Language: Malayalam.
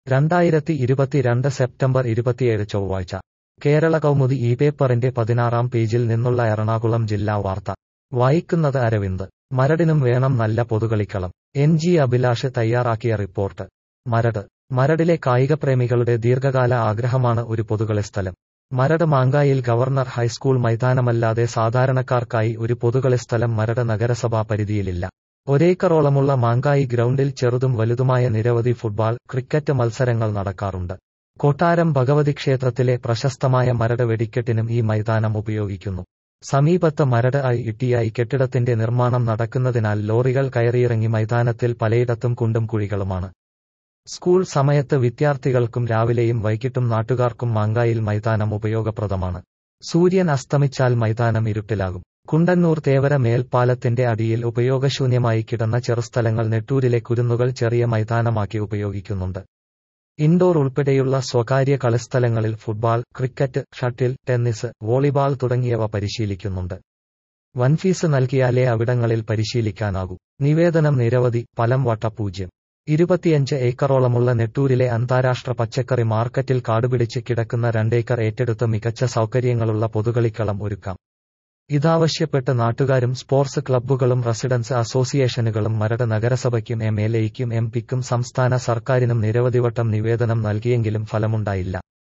രണ്ടായിരത്തി ഇരുപത്തിരണ്ട് സെപ്റ്റംബർ ഇരുപത്തിയേഴ് ചൊവ്വാഴ്ച കേരള കൗമുദി ഈ പേപ്പറിന്റെ പതിനാറാം പേജിൽ നിന്നുള്ള എറണാകുളം ജില്ലാ വാർത്ത വായിക്കുന്നത് അരവിന്ദ് മരടിനും വേണം നല്ല പൊതുകളിക്കളം എൻ ജി അഭിലാഷ് തയ്യാറാക്കിയ റിപ്പോർട്ട് മരട് മരടിലെ കായികപ്രേമികളുടെ ദീർഘകാല ആഗ്രഹമാണ് ഒരു പൊതുകളിസ്ഥലം മരട് മാങ്കായിൽ ഗവർണർ ഹൈസ്കൂൾ മൈതാനമല്ലാതെ സാധാരണക്കാർക്കായി ഒരു പൊതുകളിസ്ഥലം മരട് നഗരസഭാ പരിധിയിലില്ല ഒരേക്കറോളമുള്ള മാങ്കായി ഗ്രൗണ്ടിൽ ചെറുതും വലുതുമായ നിരവധി ഫുട്ബോൾ ക്രിക്കറ്റ് മത്സരങ്ങൾ നടക്കാറുണ്ട് കൊട്ടാരം ഭഗവതി ക്ഷേത്രത്തിലെ പ്രശസ്തമായ മരട് വെടിക്കെട്ടിനും ഈ മൈതാനം ഉപയോഗിക്കുന്നു സമീപത്ത് മരട് ഐ ഇട്ടിയായി കെട്ടിടത്തിന്റെ നിർമ്മാണം നടക്കുന്നതിനാൽ ലോറികൾ കയറിയിറങ്ങി മൈതാനത്തിൽ പലയിടത്തും കുണ്ടും കുഴികളുമാണ് സ്കൂൾ സമയത്ത് വിദ്യാർത്ഥികൾക്കും രാവിലെയും വൈകിട്ടും നാട്ടുകാർക്കും മാങ്കായിൽ മൈതാനം ഉപയോഗപ്രദമാണ് സൂര്യൻ അസ്തമിച്ചാൽ മൈതാനം ഇരുട്ടിലാകും കുണ്ടന്നൂർ തേവര മേൽപ്പാലത്തിന്റെ അടിയിൽ ഉപയോഗശൂന്യമായി കിടന്ന ചെറുസ്ഥലങ്ങൾ നെട്ടൂരിലെ കുരുന്നുകൾ ചെറിയ മൈതാനമാക്കി ഉപയോഗിക്കുന്നുണ്ട് ഇൻഡോർ ഉൾപ്പെടെയുള്ള സ്വകാര്യ കളിസ്ഥലങ്ങളിൽ football cricket shuttle tennis volleyball തുടങ്ങിയവ പരിശീലിക്കുന്നുണ്ട് വൻഫീസ് നൽകിയാലേ അവിടങ്ങളിൽ പരിശീലിക്കാനാകൂ നിവേദനം നിരവധി ഫലം വട്ട പൂജ്യം ഇരുപത്തിയഞ്ച് ഏക്കറോളമുള്ള നെട്ടൂരിലെ അന്താരാഷ്ട്ര പച്ചക്കറി മാർക്കറ്റിൽ കാടുപിടിച്ച് കിടക്കുന്ന രണ്ടേക്കർ ഏറ്റെടുത്ത് മികച്ച സൗകര്യങ്ങളുള്ള പൊതുകളിക്കളം ഒരുക്കാം ഇതാവശ്യപ്പെട്ട് നാട്ടുകാരും സ്പോർട്സ് ക്ലബ്ബുകളും റെസിഡൻസ് അസോസിയേഷനുകളും മരട് നഗരസഭയ്ക്കും എം എൽ എയ്ക്കും എം പിക്കും സംസ്ഥാന സർക്കാരിനും നിരവധിവട്ടം നിവേദനം നൽകിയെങ്കിലും ഫലമുണ്ടായില്ല